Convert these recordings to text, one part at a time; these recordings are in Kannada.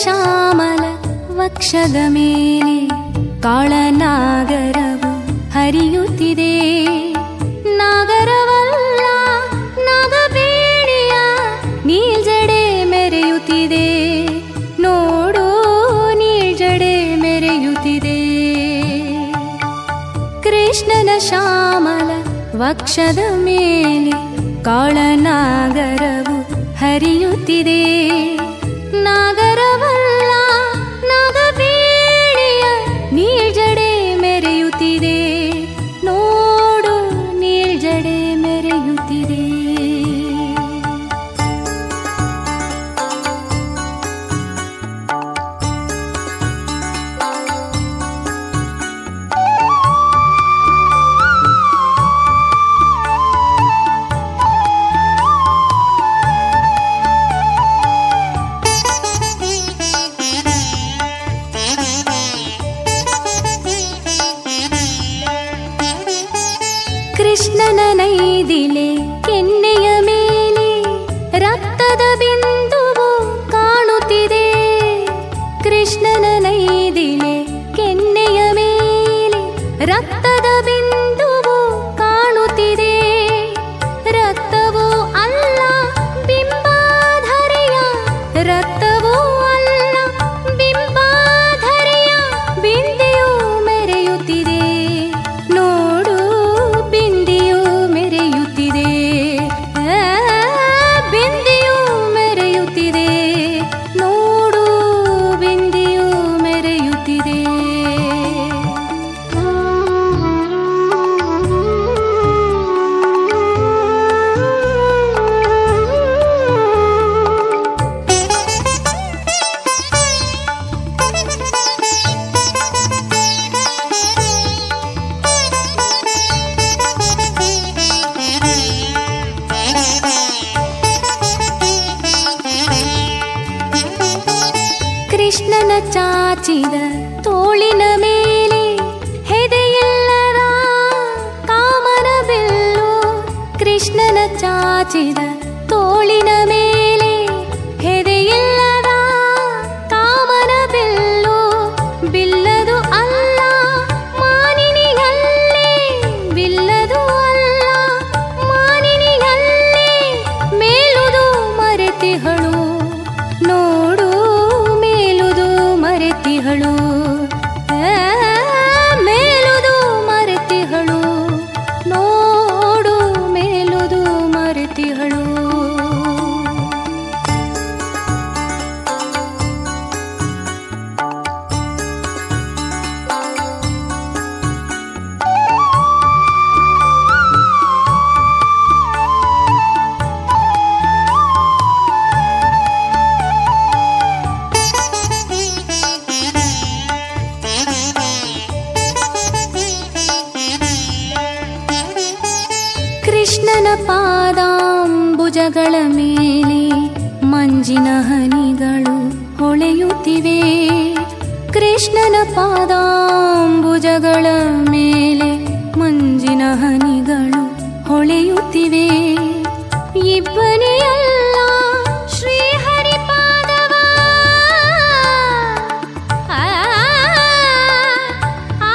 ಶ್ಯಾಮಲ ವಕ್ಷದ ಮೇಲೆ ಕಾಳನಾಗರವು ಹರಿಯುತ್ತಿದೆ ನಾಗರವಲ್ಲ ನಾಗಬೇಡಿಯ ನೀಲ್ಜಡೆ ಮೆರೆಯುತ್ತಿದೆ ನೋಡು ನೀಲ್ಜಡೆ ಮೆರೆಯುತ್ತಿದೆ ಕೃಷ್ಣನ ಶ್ಯಾಮಲ ವಕ್ಷದ ಮೇಲೆ ಕಾಳನಾಗರವು ಹರಿಯುತ್ತಿದೆ ನಾಗರವಲ್ಲ ನಾಗಬೇಡಿಯ ನೀಳ್ಜಡೆ ಮೆರೆಯುತ್ತಿದೆ ನೋಡು ನೀಳ್ಜಡೆ ಮೆರೆಯುತ್ತಿದೆ ಕೃಷ್ಣನ ನೈದಿಲೆ ಕೆನ್ನೆಯ ಮೇಲೆ ರಕ್ತದ ಬಿಂದುವು ಕಾಣುತ್ತಿದೆ ಕೃಷ್ಣನ ನೈದಿಲೆ ಕೆನ್ನೆಯ ಮೇಲೆ ರಕ್ತದ ಬಿಂದುವು ಕಾಣುತ್ತಿದೆ ರಕ್ತವೂ ಅಲ್ಲ ಬಿಂಬಾಧರೆಯ ರಕ್ತವೂ ಅಲ್ಲ ಬಿಂಬಾಧರೆಯ ಬಿಂದೆಯು ಮೆರೆಯುತ್ತಿದೆ ನೋಡು ಬಿಂದಿಯು ಮೆರೆಯುತ್ತಿದೆ ಆ, ಬಿಂದಿಯು ಮೆರೆಯುತ್ತಿದೆ ನೋಡು ಬಿಂದಿಯು ಮೆರೆಯುತ್ತಿದೆ ಕೃಷ್ಣನ ಚಾಚಿದ ತೋಳಿನ ಮೇಲೆ ಹೆದೆಯಿಲ್ಲದ ಕಾಮನ ಬಿಲ್ಲು ಕೃಷ್ಣನ ಚಾಚಿದ ತೋಳಿನ ಮೇಲೆ ಹೆದೆಯಿಲ್ಲದ ಕಾಮನ ಬಿಲ್ಲು ಬಿಲ್ಲದು ಅಲ್ಲ ಮಾನಿನಿಯಲ್ಲೇ ಬಿಲ್ಲದು ಅಲ್ಲ ಮಾನಿನಿಯಲ್ಲೇ ಮೇಲುದು ಮರೆತಿಹಳು ನೋಡು ಮೇಲುದು ಮರೆತಿಹಳು ಆ, ಮೇಲುದು ಮರೆತಿಹಳು ನೋಡು ಮೇಲುದು ಮರೆತಿಹಳು ಕೃಷ್ಣನ ಪಾದಾಂಬುಜಗಳ ಮೇಲೆ ಮಂಜಿನ ಹನಿಗಳು ಹೊಳೆಯುತ್ತಿವೆ ಕೃಷ್ಣನ ಪಾದಾಂಬುಜಗಳ ಮೇಲೆ ಮಂಜಿನ ಹನಿಗಳು ಹೊಳೆಯುತ್ತಿವೆ ಇಬ್ಬನಿಯಲ್ಲ ಶ್ರೀಹರಿ ಪಾದವ ಆ, ಆ,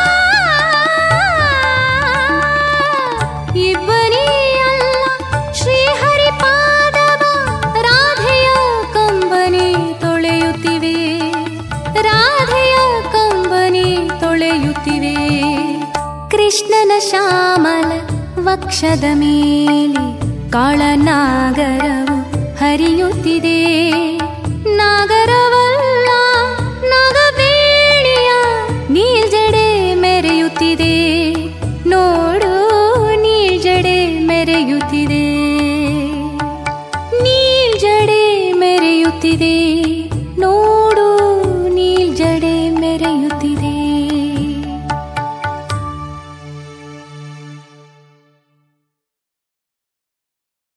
ಇಬ್ಬನಿಯಲ್ಲ ಶ್ರೀಹರಿ ಪಾದವ ರಾಧೆಯ ಕಂಬನಿ ತೊಳೆಯುತ್ತಿವೆ ರಾಧೆಯ ಕಂಬನಿ ತೊಳೆಯುತ್ತಿವೆ ಕೃಷ್ಣನ ಶ್ಯಾಮಲ ವಕ್ಷದ ಮೇಲೆ ಕಾಳನಾಗರವು ಹರಿಯುತ್ತಿದೆ ನಾಗ